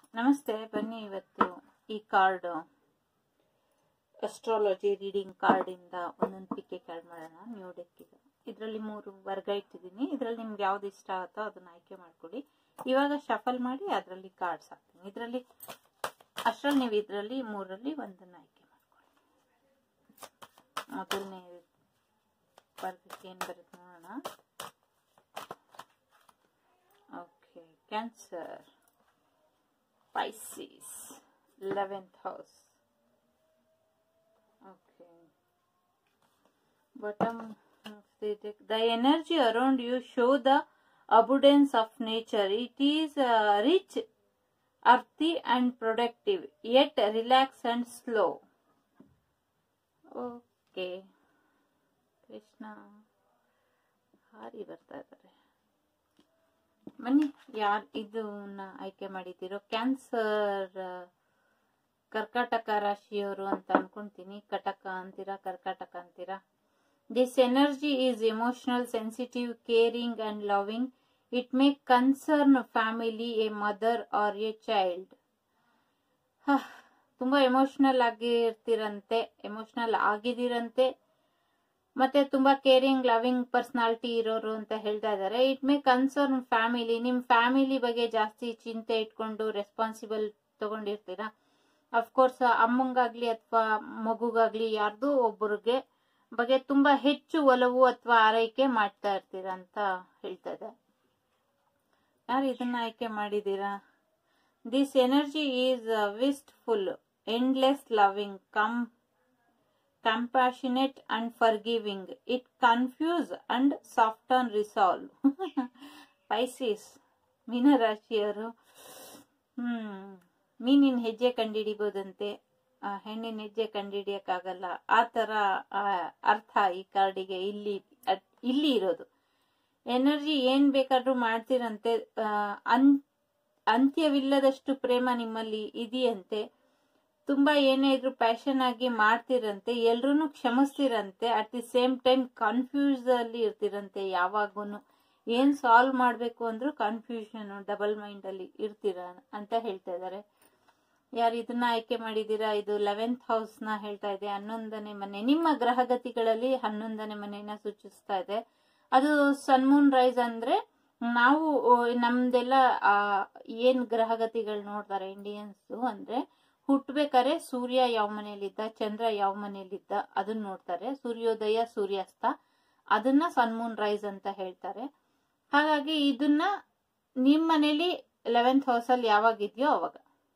ನಮಸ್ತೆ ಬನ್ನಿ ಇವತ್ತು ಈ ಕಾರ್ಡ್ ಅಸ್ಟ್ರಾಲಜಿ ರೀಡಿಂಗ್ ಕಾರ್ಡ್ ಇಂದ ಒಂದೊಂದು ಪಿಕ್ಕೆ ಕಾರ್ಡ್ ಮಾಡೋಣ ನ್ಯೂ ಡೆಕ್ ಇದು ಇದರಲ್ಲಿ ಮೂರು ವರ್ಗ ಇಟ್ಟಿದ್ದೀನಿ ಇದರಲ್ಲಿ ನಿಮ್ಗೆ ಯಾವ್ದು ಇಷ್ಟ ಆಗುತ್ತೋ ಅದನ್ನ ಆಯ್ಕೆ ಮಾಡ್ಕೊಳ್ಳಿ ಇವಾಗ ಶಫಲ್ ಮಾಡಿ ಅದರಲ್ಲಿ ಕಾರ್ಡ್ಸ್ ಹಾಕ್ತೀನಿ ಇದರಲ್ಲಿ ಅಷ್ಟರಲ್ಲಿ ನೀವು ಇದರಲ್ಲಿ ಮೂರಲ್ಲಿ ಒಂದನ್ನ ಆಯ್ಕೆ ಮಾಡ್ಕೊಳ್ಳಿ ಮೊದಲನೇ ವರ್ಗಕ್ಕೆ ಏನು ಬರುತ್ತೆ ನೋಡೋಣ okay cancer Pisces, 11th house. Okay. Bottom of the deck. The energy around you show the abundance of nature. It is uh, rich, earthy, and productive, yet relaxed and slow. Okay. Krishna ಹಾರಿ ಬರ್ತಾ ಇದ್ದಾರೆ ಬನ್ನಿ ಯಾರು ಇದನ್ನ ಆಯ್ಕೆ ಮಾಡಿದ್ದೀರೋ cancer ಕರ್ಕಾಟಕ ರಾಶಿಯವರು ಅಂತ ಅನ್ಕೊಂತೀನಿ ಕಟಕ ಅಂತೀರಾ ಕರ್ಕಾಟಕ ಅಂತೀರಾ this energy is emotional sensitive caring and loving it may concern family a mother or a child ತುಂಬಾ ಎಮೋಷನಲ್ ಆಗಿರ್ತಿರಂತೆ ಎಮೋಷನಲ್ ಆಗಿದಿರಂತೆ ಮತ್ತೆ ತುಂಬಾ ಕೇರಿಂಗ್ ಲವಿಂಗ್ ಪರ್ಸನಾಲಿಟಿ ಇರೋರು ಅಂತ ಹೇಳ್ತಾ ಇದ್ದಾರೆ ಇಟ್ ಮೇ ಕನ್ಸರ್ನ್ ಫ್ಯಾಮಿಲಿ ನಿಮ್ ಫ್ಯಾಮಿಲಿ ಬಗ್ಗೆ ಜಾಸ್ತಿ ಚಿಂತೆ ಇಟ್ಕೊಂಡು ರೆಸ್ಪಾನ್ಸಿಬಲ್ ತಗೊಂಡಿರ್ತೀರಾ ಅಫ್ಕೋರ್ಸ್ ಅಮ್ಮಂಗಾಗ್ಲಿ ಅಥವಾ ಮಗುಗಾಗ್ಲಿ ಯಾರ್ದು ಒಬ್ಬರಿಗೆ ಬಗ್ಗೆ ತುಂಬಾ ಹೆಚ್ಚು ಒಲವು ಅಥವಾ ಆರೈಕೆ ಮಾಡ್ತಾ ಇರ್ತೀರಾ ಅಂತ ಹೇಳ್ತಾ ಇದೆ ಯಾರು ಇದನ್ನ ಆಯ್ಕೆ ಮಾಡಿದೀರಾ this energy is wistful endless loving calm compassionate and forgiving. It confuse and soften resolve. Pisces ಮೀನರಾಶಿಯವರು ಹ್ಮ್ ಮೀನಿನ ಹೆಜ್ಜೆ ಕಂಡಿಡಿಬೋದಂತೆ ಹೆಣ್ಣಿನ ಹೆಜ್ಜೆ ಕಂಡಿಡಿಯಕ್ಕಾಗಲ್ಲ ಆ ತರ ಅರ್ಥ ಈ ಕಾರ್ಡಿಗೆ ಇಲ್ಲಿ ಇಲ್ಲಿ ಇರೋದು ಎನರ್ಜಿ ಏನ್ ಬೇಕಾದ್ರೂ ಮಾಡ್ತಿರಂತೆ ಅಂತ್ಯವಿಲ್ಲದಷ್ಟು ಪ್ರೇಮ ನಿಮ್ಮಲ್ಲಿ ಇದೆಯಂತೆ ತುಂಬಾ ಏನೇ ಇದ್ರು ಪ್ಯಾಷನ್ ಆಗಿ ಮಾಡ್ತಿರಂತೆ ಎಲ್ರು ಕ್ಷಮಿಸ್ತಿರಂತೆ at the same time confuse ಅಲ್ಲಿ ಇರ್ತಿರಂತೆ ಯಾವಾಗೂನು ಏನ್ ಸಾಲ್ವ್ ಮಾಡ್ಬೇಕು ಅಂದ್ರೂ ಕನ್ಫ್ಯೂಷನ್ ಡಬಲ್ ಮೈಂಡ್ ಅಲ್ಲಿ ಇರ್ತೀರ ಅಂತ ಹೇಳ್ತಾ ಇದಾರೆ ಯಾರು ಇದನ್ನ ಆಯ್ಕೆ ಮಾಡಿದೀರಾ ಇದು ಲೆವೆಂತ್ ಹೌಸ್ ನ ಹೇಳ್ತಾ ಇದೆ ಹನ್ನೊಂದನೇ ಮನೆ ನಿಮ್ಮ ಗ್ರಹಗತಿಗಳಲ್ಲಿ ಹನ್ನೊಂದನೇ ಮನೆಯನ್ನ ಸೂಚಿಸ್ತಾ ಇದೆ ಅದು ಸನ್ಮೂನ್ ರೈಸ್ ಅಂದ್ರೆ ನಾವು ನಮ್ದೆಲ್ಲ ಏನ್ ಗ್ರಹಗತಿಗಳು ನೋಡ್ತಾರೆ ಇಂಡಿಯನ್ಸ್ ಅಂದ್ರೆ ಹುಟ್ಬೇಕಾದ್ರೆ ಸೂರ್ಯ ಯಾವ ಮನೆಯಲ್ಲಿದ್ದ ಚಂದ್ರ ಯಾವ ಮನೆಯಲ್ಲಿದ್ದ ಅದನ್ನ ನೋಡ್ತಾರೆ ಸೂರ್ಯೋದಯ ಸೂರ್ಯಾಸ್ತ ಅದನ್ನ ಸನ್ಮೂನ್ ರೈಸ್ ಅಂತ ಹೇಳ್ತಾರೆ ಹಾಗಾಗಿ ಇದನ್ನ ನಿಮ್ ಮನೇಲಿ ಲೆವೆಂತ್ ಹೌಸ್ ಅಲ್ಲಿ ಯಾವಾಗಿದ್ಯೋ ಅವಾಗ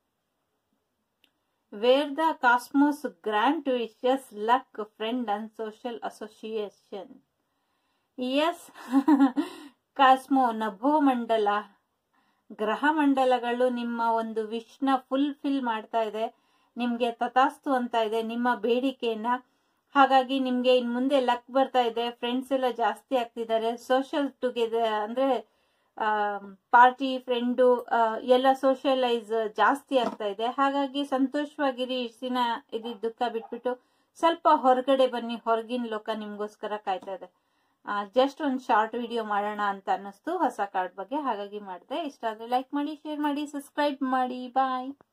where the cosmos grant wishes luck friend and social associations cosmo ನಭೋ ಮಂಡಲ ಗ್ರಹ ಮಂಡಲಗಳು ನಿಮ್ಮ ಒಂದು ವಿಶ್ನ ಫುಲ್ಫಿಲ್ ಮಾಡ್ತಾ ಇದೆ ನಿಮ್ಗೆ ತಥಾಸ್ತು ಅಂತ ಇದೆ ನಿಮ್ಮ ಬೇಡಿಕೆಯನ್ನ ಹಾಗಾಗಿ ನಿಮ್ಗೆ ಇನ್ ಮುಂದೆ ಲಕ್ ಬರ್ತಾ ಇದೆ ಫ್ರೆಂಡ್ಸ್ ಎಲ್ಲ ಜಾಸ್ತಿ ಆಗ್ತಿದ್ದಾರೆ ಸೋಷಿಯಲ್ ಟುಗೆದರ್ ಅಂದ್ರೆ ಪಾರ್ಟಿ ಫ್ರೆಂಡು ಎಲ್ಲ ಸೋಷಿಯಲೈಸ್ ಜಾಸ್ತಿ ಆಗ್ತಾ ಇದೆ ಹಾಗಾಗಿ ಸಂತೋಷವಾಗಿರಿ ಇಷ್ಟು ದಿನ ಇದಿದ್ದ ದುಃಖ ಬಿಟ್ಬಿಟ್ಟು ಸ್ವಲ್ಪ ಹೊರಗಡೆ ಬನ್ನಿ ಹೊರಗಿನ ಲೋಕ ನಿಮ್ಗೋಸ್ಕರ ಕಾಯ್ತಾ ಇದೆ ಜಸ್ಟ್ ಒಂದು ಶಾರ್ಟ್ ವಿಡಿಯೋ ಮಾಡೋಣ ಅಂತ ಅನ್ನಿಸ್ತು ಹೊಸ ಕಾರ್ಡ್ ಬಗ್ಗೆ ಹಾಗಾಗಿ ಮಾಡಿದೆ ಇಷ್ಟ ಆದರೆ ಲೈಕ್ ಮಾಡಿ ಶೇರ್ ಮಾಡಿ ಸಬ್ಸ್ಕ್ರೈಬ್ ಮಾಡಿ ಬಾಯ್